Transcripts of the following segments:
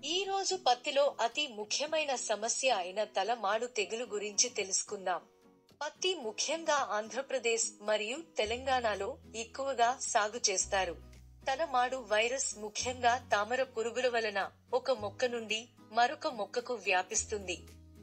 ఈ రోజు పత్తిలో అతి ముఖ్యమైన సమస్య అయిన తలమాడు తెగులు గురించి తెలుసుకుందాం పత్తి ముఖ్యంగా ఆంధ్రప్రదేశ్ మరియు తెలంగాణలో ఎక్కువగా సాగు చేస్తారు తలమాడు వైరస్ ముఖ్యంగా తామర పురుగుల వలన ఒక మొక్క నుండి మరొక మొక్కకు వ్యాపిస్తుంది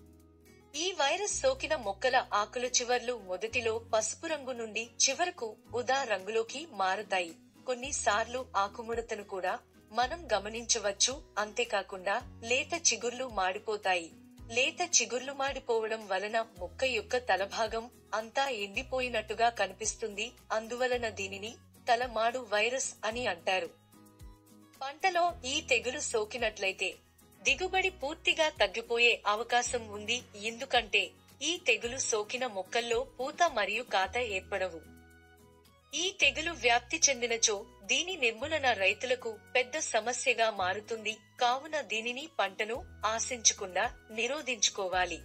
ఈ వైరస్ సోకిన మొక్కల ఆకుల చివర్లు మొదటిలో పసుపు రంగు నుండి చివరకు ఉదా రంగులోకి మారతాయి కొన్నిసార్లు ఆకుముడతను కూడా మనం గమనించవచ్చు అంతేకాకుండా లేత చిగుర్లు మాడిపోతాయి లేత చిగుర్లు మాడిపోవడం వలన మొక్క యొక్క తలభాగం అంతా ఎండిపోయినట్టుగా కనిపిస్తుంది అందువలన దీనిని తలమాడు వైరస్ అని అంటారు పంటలో ఈ తెగులు సోకినట్లయితే దిగుబడి పూర్తిగా తగ్గిపోయే అవకాశం ఉంది ఎందుకంటే ఈ తెగులు సోకిన మొక్కల్లో పూత మరియు కాత ఏర్పడవు ఈ తెగులు వ్యాప్తి చెందినచో దీని నిర్మూలన రైతులకు పెద్ద సమస్యగా మారుతుంది కావున దీనిని పంటను ఆశించకుండా నిరోధించుకోవాలి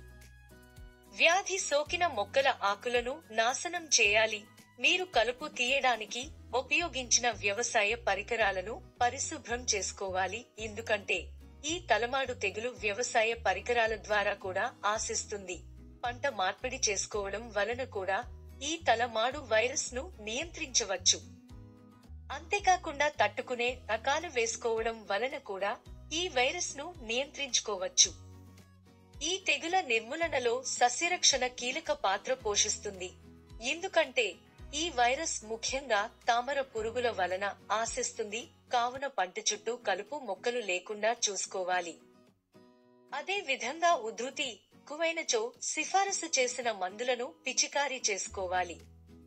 వ్యాధి సోకిన మొక్కల ఆకులను నాశనం చేయాలి మీరు కలుపు తీయడానికి ఉపయోగించిన వ్యవసాయ పరికరాలను పరిశుభ్రం చేసుకోవాలి ఎందుకంటే ఈ తలమాడు తెగులు వ్యవసాయ పరికరాల ద్వారా కూడా ఆశిస్తుంది పంట మార్పిడి చేసుకోవడం వలన కూడా ఈ తలమాడు వైరస్ ను నియంత్రించవచ్చు అంతేకాకుండా తట్టుకునే రకాలు వేసుకోవడం వలన కూడా ఈ వైరస్ ను నియంత్రించుకోవచ్చు ఈ తెగుల నిర్మూలనలో సస్యరక్షణ కీలక పాత్ర పోషిస్తుంది ఎందుకంటే ఈ వైరస్ ముఖ్యంగా తామర పురుగుల వలన ఆశిస్తుంది కావున పంట చుట్టూ కలుపు మొక్కలు లేకుండా చూసుకోవాలి అదే విధంగా ఉధృతి ఎక్కువైనచో సిఫారసు చేసిన మందులను పిచికారీ చేసుకోవాలి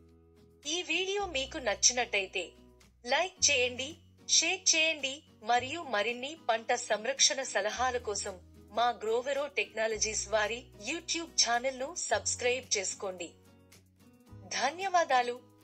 ఈ వీడియో మీకు నచ్చినట్టయితే లైక్ చేయండి షేర్ చేయండి మరియు మరిన్ని పంట సంరక్షణ సలహాల కోసం మా గ్రోవెరో టెక్నాలజీస్ వారి యూట్యూబ్ ఛానల్ ను సబ్స్క్రైబ్ చేసుకోండి ధన్యవాదాలు